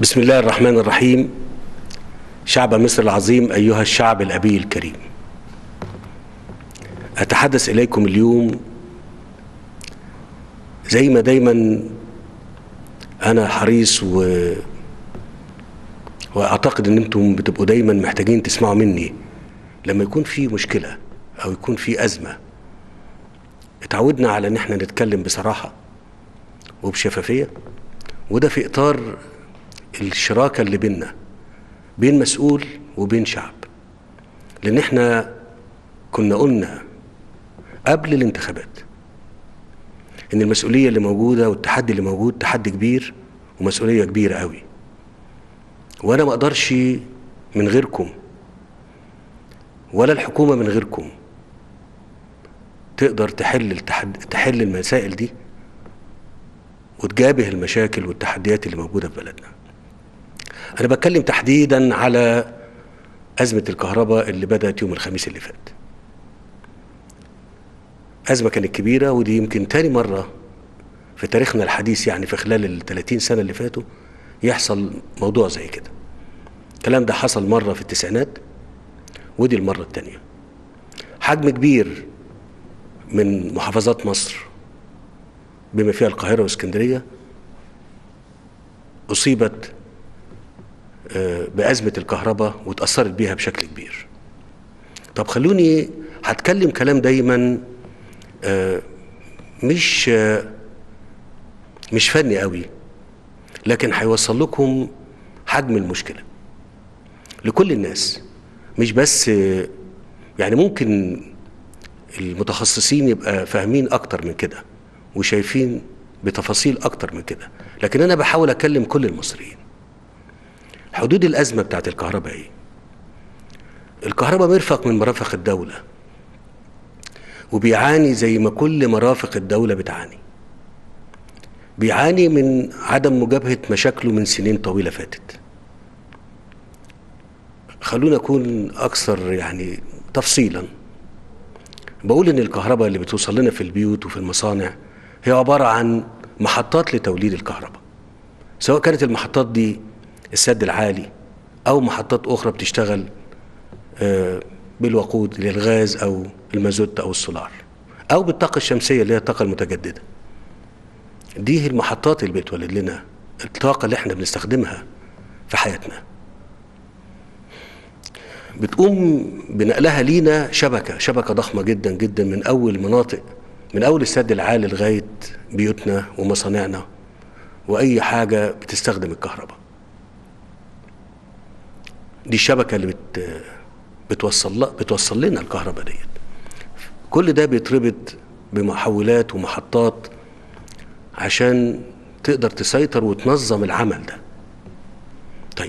بسم الله الرحمن الرحيم شعب مصر العظيم أيها الشعب الأبي الكريم أتحدث إليكم اليوم زي ما دايما أنا حريص و... وأعتقد إن أنتم بتبقوا دايما محتاجين تسمعوا مني لما يكون في مشكلة أو يكون في أزمة اتعودنا على إن احنا نتكلم بصراحة وبشفافية وده في إطار الشراكة اللي بيننا بين مسؤول وبين شعب لأن احنا كنا قلنا قبل الانتخابات ان المسؤوليه اللي موجوده والتحدي اللي موجود تحدي كبير ومسؤوليه كبيره قوي وانا ما اقدرش من غيركم ولا الحكومه من غيركم تقدر تحل التحد... تحل المسائل دي وتجابه المشاكل والتحديات اللي موجوده في بلدنا انا بتكلم تحديدا على ازمه الكهرباء اللي بدات يوم الخميس اللي فات أزمة كانت كبيرة ودي يمكن تاني مرة في تاريخنا الحديث يعني في خلال ال 30 سنة اللي فاتوا يحصل موضوع زي كده. الكلام ده حصل مرة في التسعينات ودي المرة التانية. حجم كبير من محافظات مصر بما فيها القاهرة واسكندرية أصيبت بأزمة الكهرباء وتأثرت بيها بشكل كبير. طب خلوني هتكلم كلام دايما آه مش آه مش فني قوي لكن هيوصل لكم حجم المشكله لكل الناس مش بس آه يعني ممكن المتخصصين يبقى فاهمين اكتر من كده وشايفين بتفاصيل اكتر من كده لكن انا بحاول اكلم كل المصريين حدود الازمه بتاعت الكهرباء ايه الكهرباء مرفق من مرافق الدوله وبيعاني زي ما كل مرافق الدولة بتعاني بيعاني من عدم مجابهة مشاكله من سنين طويلة فاتت خلونا أكون أكثر يعني تفصيلا بقول إن الكهرباء اللي بتوصل لنا في البيوت وفي المصانع هي عبارة عن محطات لتوليد الكهرباء سواء كانت المحطات دي السد العالي أو محطات أخرى بتشتغل آه بالوقود للغاز او المازوت او السولار او بالطاقه الشمسيه اللي هي الطاقه المتجدده دي هي المحطات اللي بتولد لنا الطاقه اللي احنا بنستخدمها في حياتنا بتقوم بنقلها لينا شبكه شبكه ضخمه جدا جدا من اول مناطق من اول السد العالي لغايه بيوتنا ومصانعنا واي حاجه بتستخدم الكهرباء دي الشبكه اللي بت بتوصل بتوصل لنا الكهرباء ديت كل ده بيتربط بمحولات ومحطات عشان تقدر تسيطر وتنظم العمل ده طيب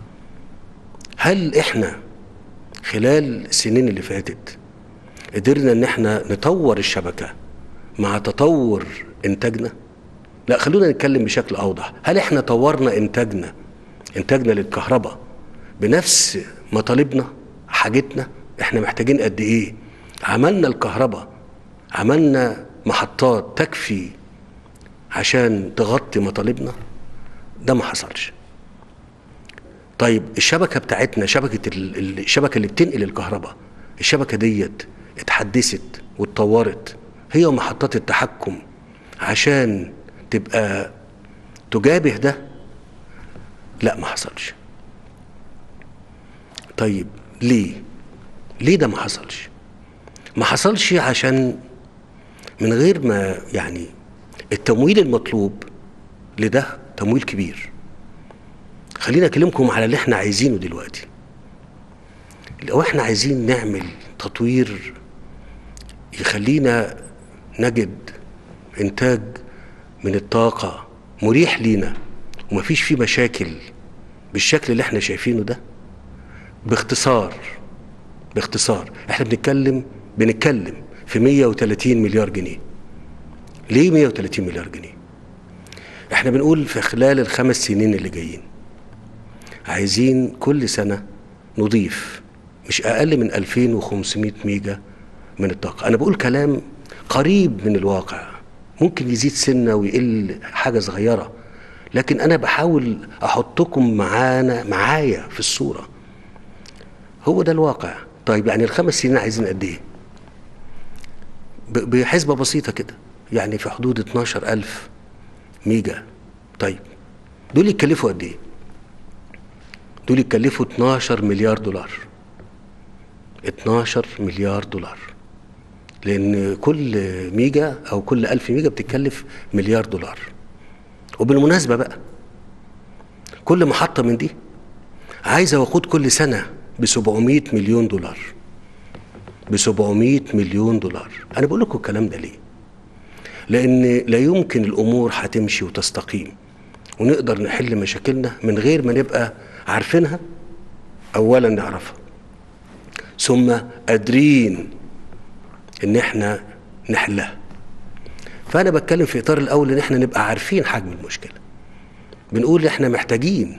هل احنا خلال السنين اللي فاتت قدرنا ان احنا نطور الشبكة مع تطور انتاجنا لا خلونا نتكلم بشكل اوضح هل احنا طورنا انتاجنا انتاجنا للكهرباء بنفس مطالبنا حاجتنا احنا محتاجين قد ايه عملنا الكهرباء عملنا محطات تكفي عشان تغطي مطالبنا ده ما حصلش طيب الشبكه بتاعتنا شبكه الشبكه اللي بتنقل الكهرباء الشبكه ديت اتحدثت واتطورت هي ومحطات التحكم عشان تبقى تجابه ده لا ما حصلش طيب ليه ليه ده ما حصلش ما حصلش عشان من غير ما يعني التمويل المطلوب لده تمويل كبير خلينا اكلمكم على اللي احنا عايزينه دلوقتي لو احنا عايزين نعمل تطوير يخلينا نجد انتاج من الطاقة مريح لينا ومفيش فيه مشاكل بالشكل اللي احنا شايفينه ده باختصار باختصار احنا بنتكلم بنتكلم في 130 مليار جنيه ليه 130 مليار جنيه احنا بنقول في خلال الخمس سنين اللي جايين عايزين كل سنة نضيف مش أقل من 2500 ميجا من الطاقة أنا بقول كلام قريب من الواقع ممكن يزيد سنة ويقل حاجة صغيرة لكن انا بحاول احطكم معانا معايا في الصوره هو ده الواقع طيب يعني الخمس سنين عايزين قد ايه ب- بحسبه بسيطه كده يعني في حدود 12000 ميجا طيب دول يتكلفوا قد ايه دول يتكلفوا 12 مليار دولار 12 مليار دولار لان كل ميجا او كل ألف ميجا بتتكلف مليار دولار وبالمناسبة بقى كل محطة من دي عايزة وقود كل سنة ب 700 مليون دولار ب 700 مليون دولار أنا بقول لكم الكلام ده ليه؟ لأن لا يمكن الأمور هتمشي وتستقيم ونقدر نحل مشاكلنا من غير ما نبقى عارفينها أولا نعرفها ثم قادرين إن إحنا نحلها فانا بتكلم في اطار الاول ان احنا نبقى عارفين حجم المشكله بنقول احنا محتاجين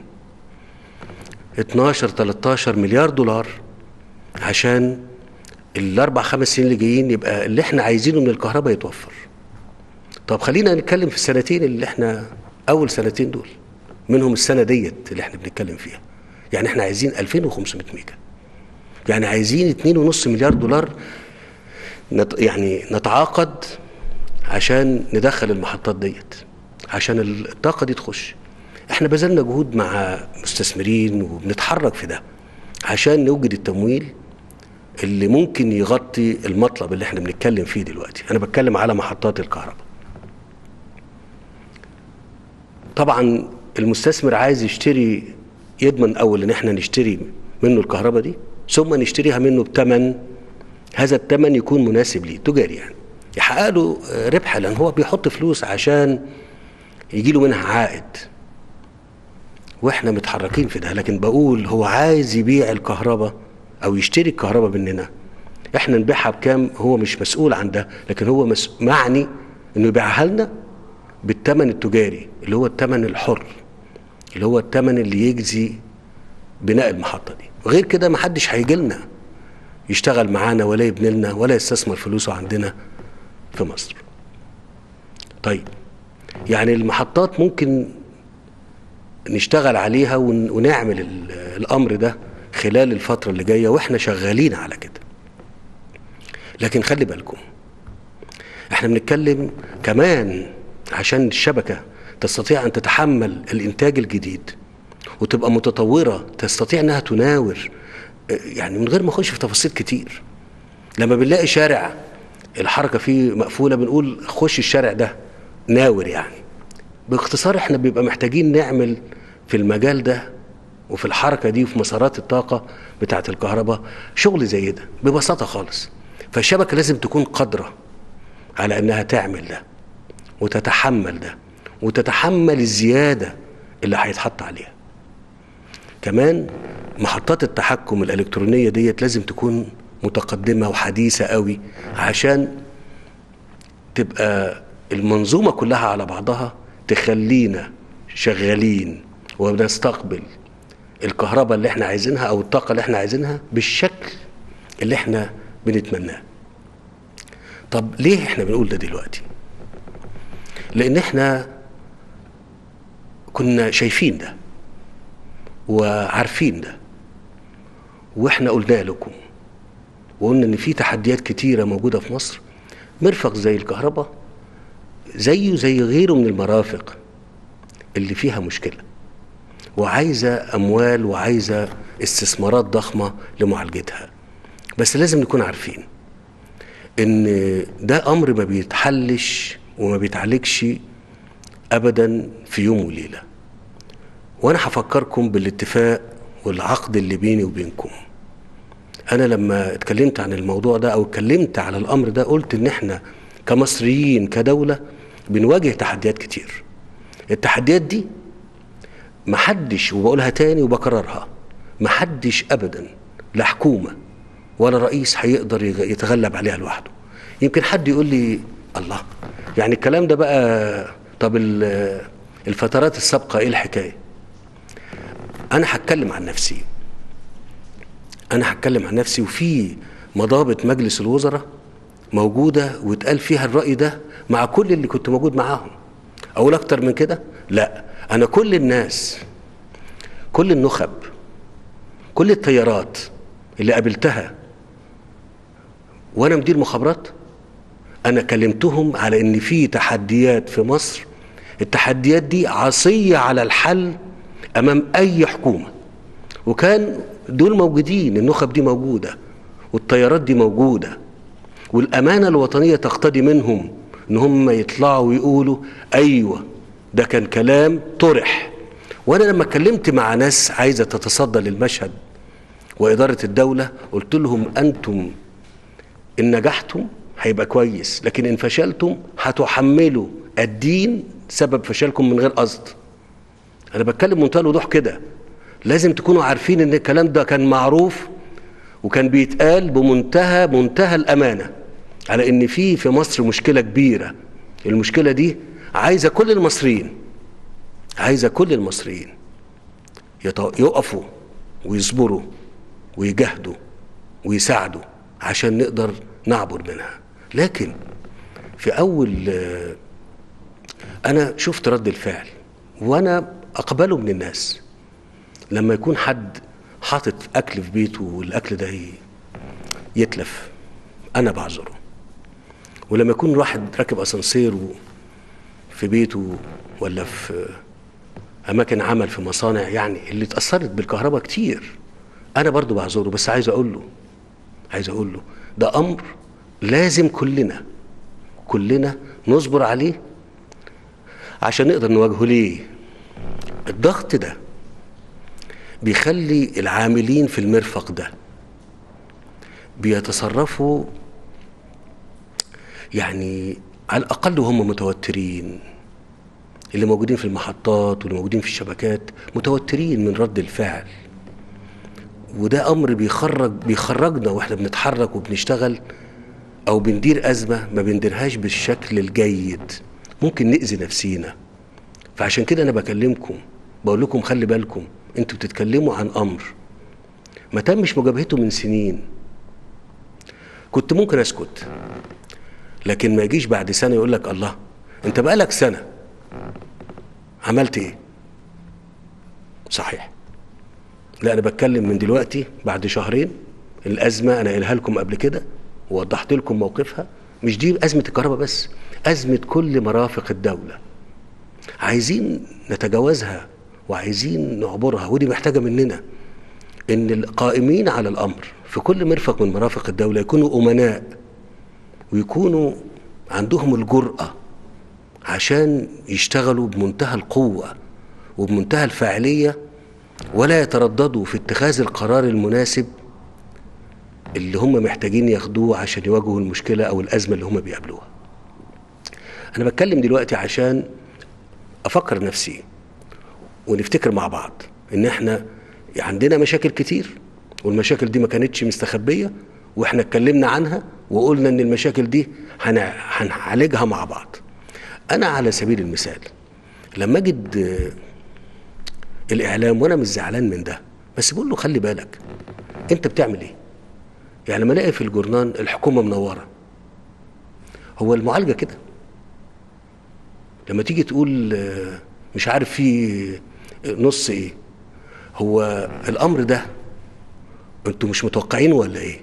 12 13 مليار دولار عشان الاربع خمس سنين اللي جايين يبقى اللي احنا عايزينه من الكهرباء يتوفر طب خلينا نتكلم في السنتين اللي احنا اول سنتين دول منهم السنه ديت اللي احنا بنتكلم فيها يعني احنا عايزين 2500 ميجا يعني عايزين 2.5 مليار دولار نت يعني نتعاقد عشان ندخل المحطات ديت عشان الطاقة دي تخش احنا بذلنا جهود مع مستثمرين وبنتحرك في ده عشان نوجد التمويل اللي ممكن يغطي المطلب اللي احنا بنتكلم فيه دلوقتي انا بتكلم على محطات الكهرباء طبعا المستثمر عايز يشتري يضمن اول ان احنا نشتري منه الكهرباء دي ثم نشتريها منه بثمن هذا الثمن يكون مناسب ليه تجاري يعني يحقق له ربح لان هو بيحط فلوس عشان يجي له منها عائد واحنا متحركين في ده لكن بقول هو عايز يبيع الكهرباء او يشتري الكهرباء مننا احنا نبيعها بكام هو مش مسؤول عن ده لكن هو مس... معني انه يبيعها لنا بالثمن التجاري اللي هو الثمن الحر اللي هو الثمن اللي يجزي بناء المحطه دي وغير كده ما حدش هيجي لنا يشتغل معانا ولا يبني لنا ولا يستثمر فلوسه عندنا في مصر طيب يعني المحطات ممكن نشتغل عليها ون- ونعمل ال- الامر ده خلال الفتره اللي جايه واحنا شغالين على كده لكن خلي بالكم احنا بنتكلم كمان عشان الشبكه تستطيع ان تتحمل الانتاج الجديد وتبقى متطوره تستطيع انها تناور اه، يعني من غير ما اخش في تفاصيل كتير لما بنلاقي شارع الحركه فيه مقفوله بنقول خش الشارع ده ناور يعني باختصار احنا بيبقى محتاجين نعمل في المجال ده وفي الحركه دي وفي مسارات الطاقه بتاعه الكهرباء شغل زي ده ببساطه خالص فالشبكه لازم تكون قادره على انها تعمل ده وتتحمل ده وتتحمل الزياده اللي هيتحط عليها كمان محطات التحكم الالكترونيه ديت لازم تكون متقدمه وحديثه قوي عشان تبقى المنظومه كلها على بعضها تخلينا شغالين وبنستقبل الكهرباء اللي احنا عايزينها او الطاقه اللي احنا عايزينها بالشكل اللي احنا بنتمناه طب ليه احنا بنقول ده دلوقتي لان احنا كنا شايفين ده وعارفين ده واحنا قلنا لكم وقلنا ان في تحديات كتيره موجوده في مصر مرفق زي الكهرباء زيه زي غيره من المرافق اللي فيها مشكله وعايزه اموال وعايزه استثمارات ضخمه لمعالجتها بس لازم نكون عارفين ان ده امر ما بيتحلش وما بيتعالجش ابدا في يوم وليله وانا هفكركم بالاتفاق والعقد اللي بيني وبينكم انا لما اتكلمت عن الموضوع ده او اتكلمت على الامر ده قلت ان احنا كمصريين كدوله بنواجه تحديات كتير التحديات دي محدش وبقولها تاني وبكررها محدش ابدا لا حكومه ولا رئيس هيقدر يغ- يتغلب عليها لوحده يمكن حد يقول لي الله يعني الكلام ده بقى طب ال- الفترات السابقه ايه الحكايه انا هتكلم عن نفسي انا هتكلم عن نفسي وفي مضابط مجلس الوزراء موجوده واتقال فيها الراي ده مع كل اللي كنت موجود معاهم اقول اكتر من كده لا انا كل الناس كل النخب كل التيارات اللي قابلتها وانا مدير مخابرات انا كلمتهم على ان في تحديات في مصر التحديات دي عصيه على الحل امام اي حكومه وكان دول موجودين النخب دي موجوده والطيارات دي موجوده والامانه الوطنيه تقتضي منهم ان هم يطلعوا ويقولوا ايوه ده كان كلام طرح وانا لما اتكلمت مع ناس عايزه تتصدى للمشهد واداره الدوله قلت لهم انتم ان نجحتم هيبقى كويس لكن ان فشلتم هتحملوا الدين سبب فشلكم من غير قصد انا بتكلم بمنتهى الوضوح كده لازم تكونوا عارفين ان الكلام ده كان معروف وكان بيتقال بمنتهى منتهى الامانه على ان في في مصر مشكله كبيره المشكله دي عايزه كل المصريين عايزه كل المصريين يقفوا ويصبروا ويجاهدوا ويساعدوا عشان نقدر نعبر منها لكن في اول انا شفت رد الفعل وانا اقبله من الناس لما يكون حد حاطط اكل في بيته والاكل ده يتلف انا بعذره ولما يكون واحد راكب اسانسير في بيته ولا في اماكن عمل في مصانع يعني اللي اتاثرت بالكهرباء كتير انا برضو بعذره بس عايز اقول له عايز اقول له ده امر لازم كلنا كلنا نصبر عليه عشان نقدر نواجهه ليه الضغط ده بيخلي العاملين في المرفق ده بيتصرفوا يعني على الاقل وهم متوترين اللي موجودين في المحطات واللي موجودين في الشبكات متوترين من رد الفعل وده امر بيخرج بيخرجنا واحنا بنتحرك وبنشتغل او بندير ازمه ما بنديرهاش بالشكل الجيد ممكن ناذي نفسينا فعشان كده انا بكلمكم بقول لكم خلي بالكم انتوا بتتكلموا عن امر ما تمش مجابهته من سنين كنت ممكن اسكت لكن ما يجيش بعد سنه يقول لك الله انت بقالك سنه عملت ايه صحيح لا انا بتكلم من دلوقتي بعد شهرين الازمه انا قايلها لكم قبل كده ووضحت لكم موقفها مش دي ازمه الكهرباء بس ازمه كل مرافق الدوله عايزين نتجاوزها وعايزين نعبرها ودي محتاجه مننا ان القائمين على الامر في كل مرفق من مرافق الدوله يكونوا امناء ويكونوا عندهم الجرأه عشان يشتغلوا بمنتهى القوه وبمنتهى الفاعليه ولا يترددوا في اتخاذ القرار المناسب اللي هم محتاجين ياخدوه عشان يواجهوا المشكله او الازمه اللي هم بيقابلوها. انا بتكلم دلوقتي عشان افكر نفسي ونفتكر مع بعض ان احنا عندنا مشاكل كتير والمشاكل دي ما كانتش مستخبيه واحنا اتكلمنا عنها وقلنا ان المشاكل دي هنعالجها مع بعض. انا على سبيل المثال لما اجد الاعلام وانا مش زعلان من ده بس بقول له خلي بالك انت بتعمل ايه؟ يعني لما الاقي في الجورنال الحكومه منوره هو المعالجه كده لما تيجي تقول مش عارف في نص ايه هو الامر ده انتوا مش متوقعينه ولا ايه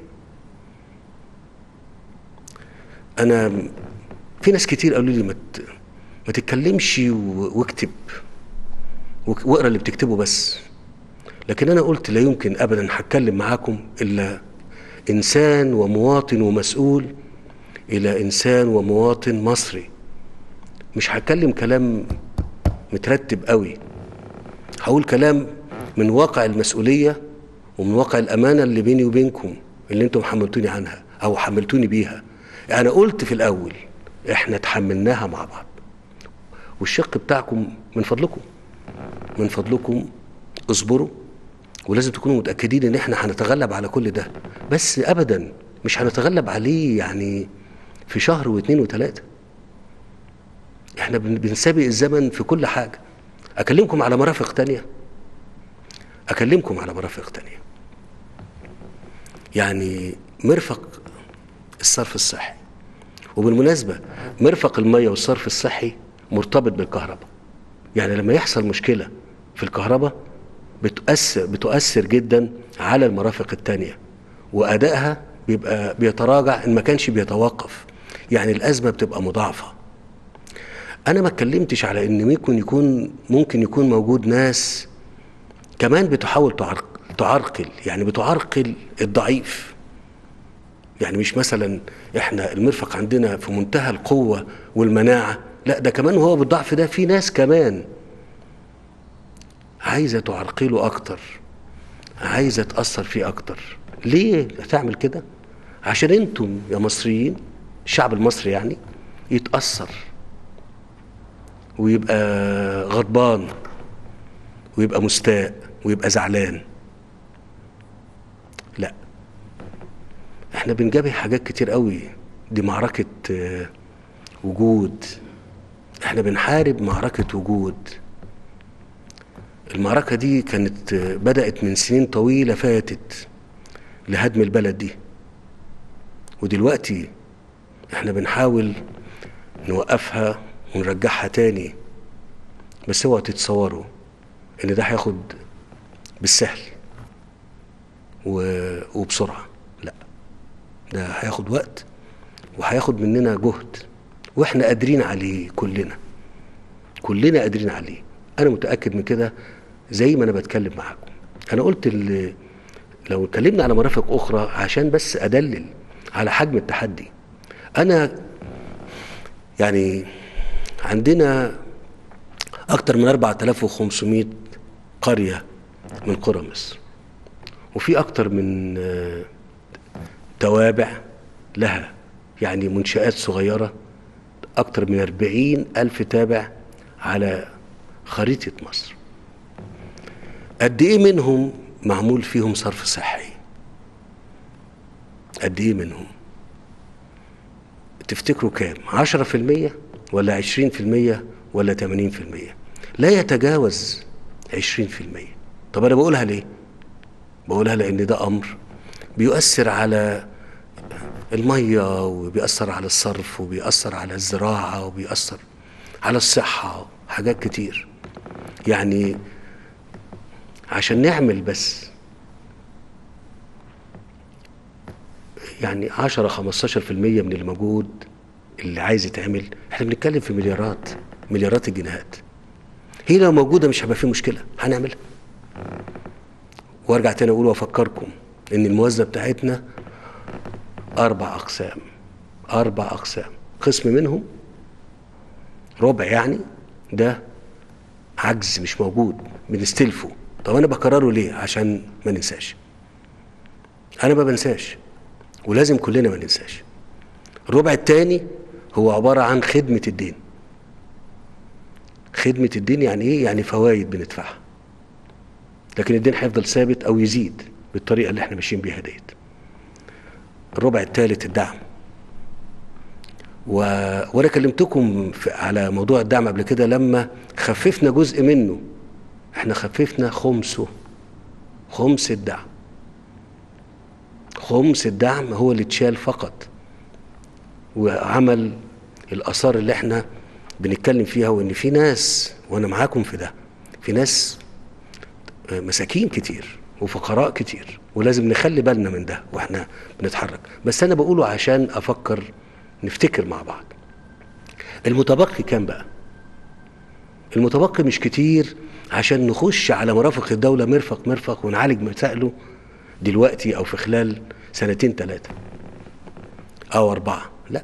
انا في ناس كتير قالوا لي ما ما تتكلمش واكتب واقرا اللي بتكتبه بس لكن انا قلت لا يمكن ابدا هتكلم معاكم الا انسان ومواطن ومسؤول الى انسان ومواطن مصري مش هتكلم كلام مترتب قوي هقول كلام من واقع المسؤوليه ومن واقع الامانه اللي بيني وبينكم اللي انتم حملتوني عنها او حملتوني بيها انا قلت في الاول احنا تحملناها مع بعض والشق بتاعكم من فضلكم من فضلكم اصبروا ولازم تكونوا متاكدين ان احنا هنتغلب على كل ده بس ابدا مش هنتغلب عليه يعني في شهر واثنين وثلاثه احنا بنسابق الزمن في كل حاجه اكلمكم على مرافق تانية اكلمكم على مرافق تانية يعني مرفق الصرف الصحي وبالمناسبة مرفق المية والصرف الصحي مرتبط بالكهرباء يعني لما يحصل مشكله في الكهرباء بتؤثر بتؤثر جدا على المرافق التانية وادائها بيبقى بيتراجع ان ما كانش بيتوقف يعني الازمه بتبقى مضاعفه انا ما اتكلمتش على ان ممكن يكون ممكن يكون موجود ناس كمان بتحاول تعرق- تعرقل يعني بتعرقل الضعيف يعني مش مثلا احنا المرفق عندنا في منتهى القوه والمناعه لا ده كمان هو بالضعف ده في ناس كمان عايزه تعرقله اكتر عايزه تاثر فيه اكتر ليه هتعمل كده عشان انتم يا مصريين الشعب المصري يعني يتاثر ويبقى غضبان ويبقى مستاء ويبقى زعلان لا احنا بنجابه حاجات كتير قوي دي معركة آه، وجود احنا بنحارب معركة وجود المعركة دي كانت آه، بدأت من سنين طويلة فاتت لهدم البلد دي ودلوقتي احنا بنحاول نوقفها ونرجعها تاني بس اوعوا تتصوروا ان ده هياخد بالسهل و... وبسرعة لا ده هياخد وقت وهياخد مننا جهد واحنا قادرين عليه كلنا كلنا قادرين عليه انا متاكد من كده زي ما انا بتكلم معاكم انا قلت ال- لو اتكلمنا على مرافق اخرى عشان بس ادلل على حجم التحدي انا يعني عندنا اكتر من 4500 قريه من قرى مصر وفي اكتر من آه، توابع لها يعني منشآت صغيرة أكتر من أربعين ألف تابع على خريطة مصر قد إيه منهم معمول فيهم صرف صحي قد إيه منهم تفتكروا كام عشرة في المية ولا عشرين في المية ولا تمانين في المية لا يتجاوز عشرين في المية طب أنا بقولها ليه بقولها لأن ده أمر بيؤثر على المية وبيأثر على الصرف وبيأثر على الزراعة وبيأثر على الصحة حاجات كتير يعني عشان نعمل بس يعني 10 15% من المجهود اللي عايز يتعمل احنا بنتكلم في مليارات مليارات الجنيهات هي لو موجودة مش هيبقى في مشكلة هنعملها وارجع تاني اقول وافكركم ان الموازنة بتاعتنا أربع أقسام أربع أقسام قسم منهم ربع يعني ده عجز مش موجود بنستلفه طب أنا بكرره ليه عشان ما ننساش أنا ما بنساش ولازم كلنا ما ننساش الربع التاني هو عبارة عن خدمة الدين خدمة الدين يعني إيه؟ يعني فوائد بندفعها لكن الدين هيفضل ثابت أو يزيد بالطريقة اللي احنا ماشيين بيها ديت الربع الثالث الدعم و... وانا كلمتكم في... على موضوع الدعم قبل كده لما خففنا جزء منه احنا خففنا خمسه خمس الدعم خمس الدعم هو اللي اتشال فقط وعمل الاثار اللي احنا بنتكلم فيها وان في ناس وانا معاكم في ده في ناس مساكين كتير وفقراء كتير ولازم نخلي بالنا من ده واحنا بنتحرك بس انا بقوله عشان افكر نفتكر مع بعض المتبقي كام بقى المتبقي مش كتير عشان نخش على مرافق الدولة مرفق مرفق ونعالج مسائله دلوقتي او في خلال سنتين ثلاثة او اربعة لا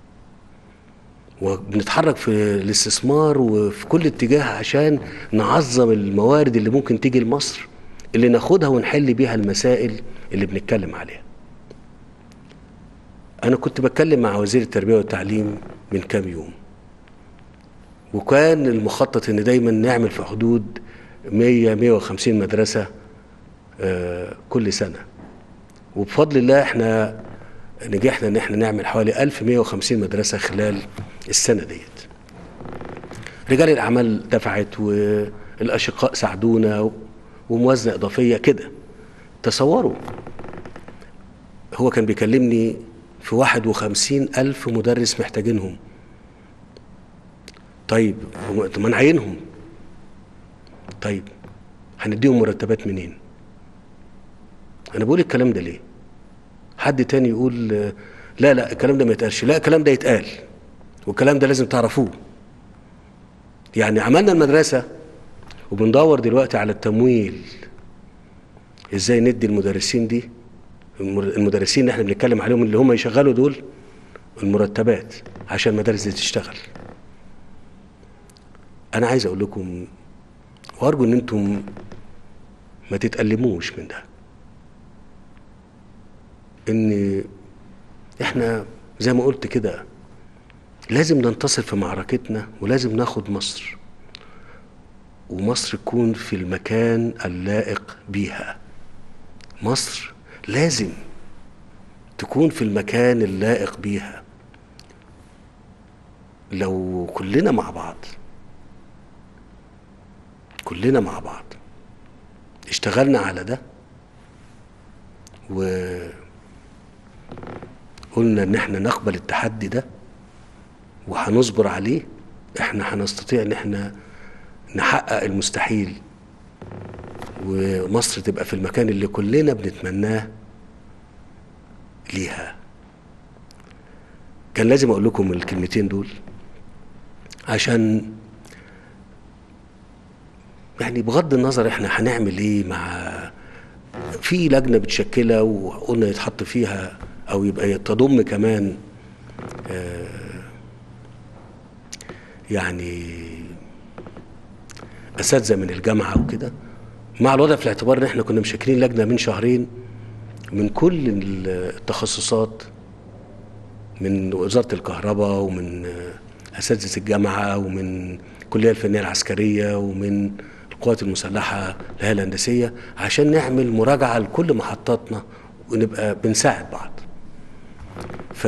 وبنتحرك في الاستثمار وفي كل اتجاه عشان نعظم الموارد اللي ممكن تيجي لمصر اللي ناخدها ونحل بيها المسائل اللي بنتكلم عليها انا كنت بتكلم مع وزير التربيه والتعليم من كام يوم وكان المخطط ان دايما نعمل في حدود 100 150 مدرسه آه، كل سنه وبفضل الله احنا نجحنا ان احنا نعمل حوالي 1150 مدرسه خلال السنه ديت رجال الاعمال دفعت والاشقاء ساعدونا وموازنه اضافيه كده تصوروا هو كان بيكلمني في واحد وخمسين ألف مدرس محتاجينهم طيب هم- طب ما نعينهم طيب هنديهم مرتبات منين انا بقول الكلام ده ليه حد تاني يقول آه، لا لا الكلام ده ما يتقالش لا الكلام ده يتقال والكلام ده لازم تعرفوه يعني عملنا المدرسة وبندور دلوقتي على التمويل ازاي ندي المدرسين دي المر- المدرسين اللي احنا بنتكلم عليهم اللي هم يشغلوا دول المرتبات عشان المدارس دي تشتغل انا عايز اقول لكم وارجو ان انتم ما تتألموش من ده ان احنا زي ما قلت كده لازم ننتصر في معركتنا ولازم ناخد مصر ومصر تكون في المكان اللائق بيها مصر لازم تكون في المكان اللائق بيها لو كلنا مع بعض كلنا مع بعض اشتغلنا على ده وقلنا ان احنا نقبل التحدي ده وهنصبر عليه احنا هنستطيع ان احنا نحقق المستحيل ومصر تبقى في المكان اللي كلنا بنتمناه ليها كان لازم اقول لكم الكلمتين دول عشان يعني بغض النظر احنا هنعمل ايه مع في لجنه بتشكلها وقلنا يتحط فيها او يبقى تضم كمان يعني اساتذه من الجامعه وكده مع الوضع في الاعتبار ان احنا كنا مشكلين لجنه من شهرين من كل التخصصات من وزاره الكهرباء ومن اساتذه الجامعه ومن الكليه الفنيه العسكريه ومن القوات المسلحه الهيئه الهندسيه عشان نعمل مراجعه لكل محطاتنا ونبقى بنساعد بعض. ف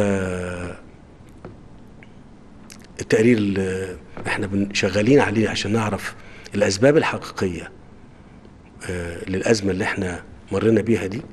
التقرير اللي احنا بن- شغالين عليه عشان نعرف الاسباب الحقيقيه آه، للازمه اللي احنا مرينا بيها دي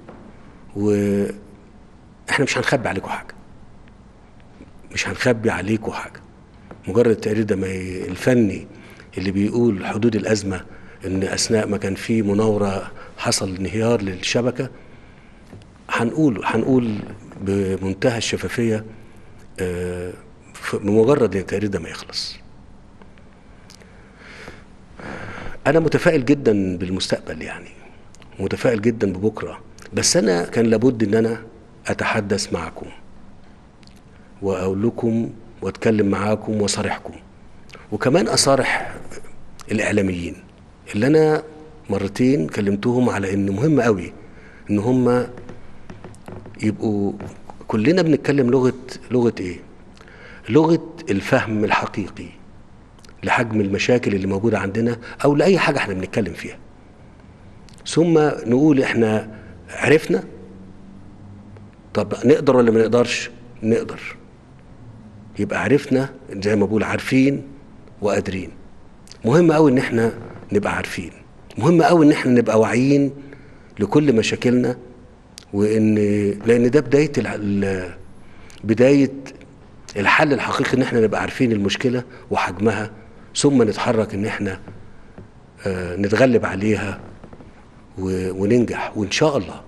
واحنا مش هنخبي عليكم حاجه مش هنخبي عليكم حاجه مجرد التقرير ده ما ي- الفني اللي بيقول حدود الازمه ان اثناء ما كان في مناوره حصل انهيار للشبكه هنقول هنقول بمنتهى الشفافيه آه، ف- بمجرد ان التقرير ده ما يخلص انا متفائل جدا بالمستقبل يعني متفائل جدا ببكره بس انا كان لابد ان انا اتحدث معكم واقول لكم واتكلم معاكم واصارحكم وكمان اصارح الاعلاميين اللي انا مرتين كلمتهم على ان مهم قوي ان هم يبقوا كلنا بنتكلم لغه لغه ايه لغه الفهم الحقيقي لحجم المشاكل اللي موجوده عندنا او لاي حاجه احنا بنتكلم فيها ثم نقول احنا عرفنا طب نقدر ولا ما نقدرش نقدر يبقى عرفنا زي ما بقول عارفين وقادرين مهم قوي ان احنا نبقى عارفين مهم قوي ان احنا نبقى واعيين لكل مشاكلنا وان لان ده بدايه الع- ال- بدايه الحل الحقيقي ان احنا نبقى عارفين المشكله وحجمها ثم نتحرك ان احنا آه، نتغلب عليها و- وننجح وان شاء الله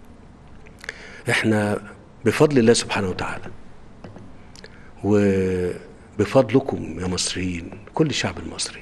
احنا بفضل الله سبحانه وتعالى وبفضلكم يا مصريين كل الشعب المصري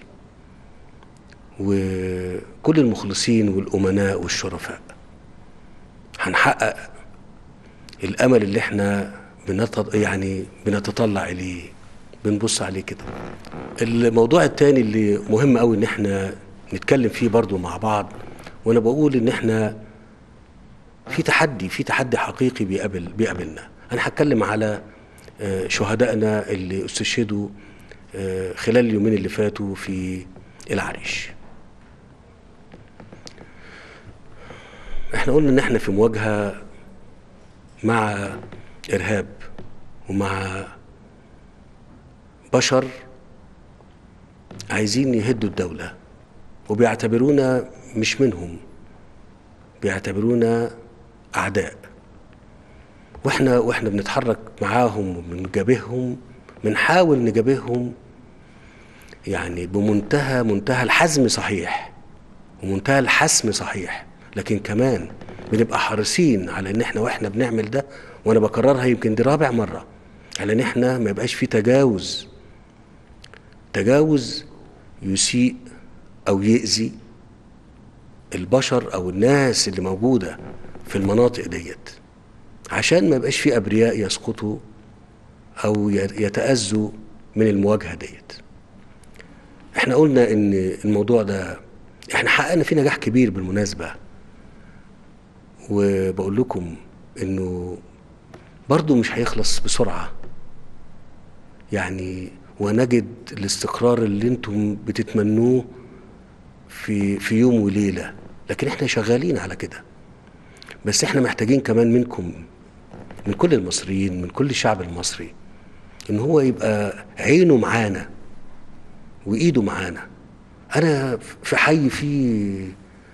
وكل المخلصين والامناء والشرفاء هنحقق الامل اللي احنا بنت... يعني بنتطلع اليه بنبص عليه كده الموضوع التاني اللي مهم قوي ان احنا نتكلم فيه برضو مع بعض وانا بقول ان احنا في تحدي في تحدي حقيقي بيقابل بيقابلنا انا هتكلم على آه، شهدائنا اللي استشهدوا آه، خلال اليومين اللي فاتوا في العريش احنا قلنا ان احنا في مواجهه مع ارهاب ومع بشر عايزين يهدوا الدوله وبيعتبرونا مش منهم بيعتبرونا اعداء واحنا واحنا بنتحرك معاهم وبنجابههم بنحاول نجابههم يعني بمنتهى منتهى الحزم صحيح ومنتهى الحسم صحيح لكن كمان بنبقى حريصين على ان احنا واحنا بنعمل ده وانا بكررها يمكن دي رابع مره على ان احنا ما يبقاش في تجاوز تجاوز يسيء او يأذي البشر او الناس اللي موجوده في المناطق ديت عشان ما يبقاش في ابرياء يسقطوا او يتاذوا من المواجهه ديت احنا قلنا ان الموضوع ده احنا حققنا فيه نجاح كبير بالمناسبه وبقول لكم انه برضو مش هيخلص بسرعه يعني ونجد الاستقرار اللي انتم بتتمنوه في في يوم وليله لكن احنا شغالين على كده بس احنا محتاجين كمان منكم من كل المصريين من كل الشعب المصري ان هو يبقى عينه معانا وايده معانا انا في حي فيه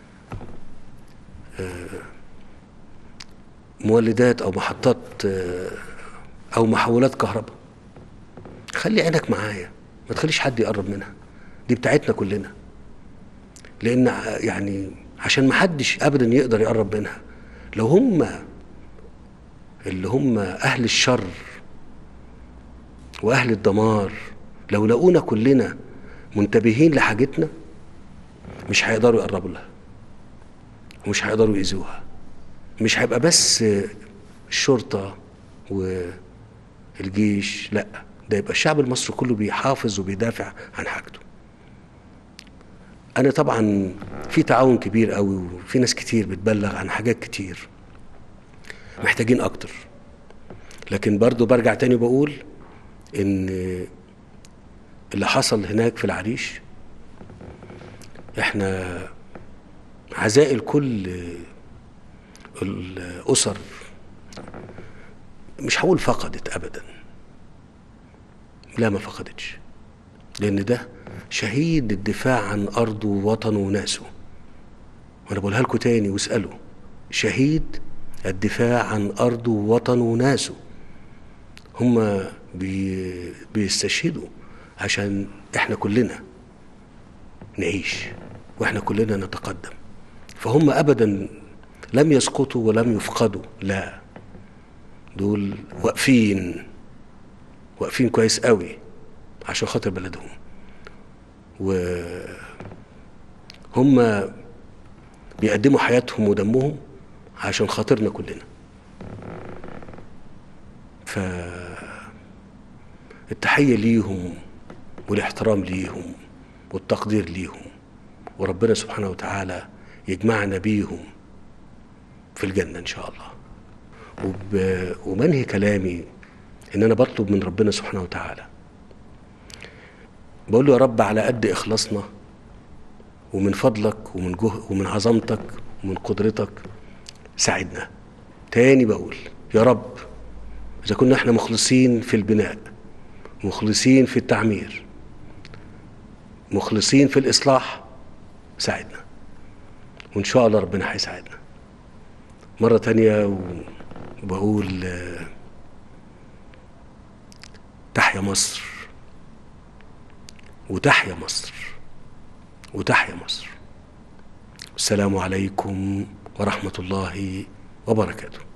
مولدات او محطات او محولات كهرباء خلي عينك معايا ما تخليش حد يقرب منها دي بتاعتنا كلنا لان يعني عشان ما حدش ابدا يقدر يقرب منها لو هم اللي هم اهل الشر واهل الدمار لو لقونا كلنا منتبهين لحاجتنا مش هيقدروا يقربوا لها ومش هيقدروا يأذوها مش هيبقى بس الشرطة والجيش لا ده يبقى الشعب المصري كله بيحافظ وبيدافع عن حاجته انا طبعا في تعاون كبير قوي وفي ناس كتير بتبلغ عن حاجات كتير محتاجين اكتر لكن برضو برجع تاني بقول ان اللي حصل هناك في العريش احنا عزائل كل الاسر مش هقول فقدت ابدا لا ما فقدتش لان ده شهيد الدفاع عن ارضه ووطنه وناسه وانا بقولها لكم تاني واسالوا شهيد الدفاع عن ارضه ووطنه وناسه هم بي بيستشهدوا عشان احنا كلنا نعيش واحنا كلنا نتقدم فهم ابدا لم يسقطوا ولم يفقدوا لا دول واقفين واقفين كويس قوي عشان خاطر بلدهم وهم بيقدموا حياتهم ودمهم عشان خاطرنا كلنا فالتحية ليهم والاحترام ليهم والتقدير ليهم وربنا سبحانه وتعالى يجمعنا بيهم في الجنة إن شاء الله وب... ومنهي كلامي إن أنا بطلب من ربنا سبحانه وتعالى بقول له يا رب على قد إخلاصنا ومن فضلك ومن جه ومن عظمتك ومن قدرتك ساعدنا تاني بقول يا رب إذا كنا احنا مخلصين في البناء مخلصين في التعمير مخلصين في الإصلاح ساعدنا وإن شاء الله ربنا هيساعدنا مرة تانية وبقول تحيا مصر وتحيا مصر وتحيا مصر السلام عليكم ورحمة الله وبركاته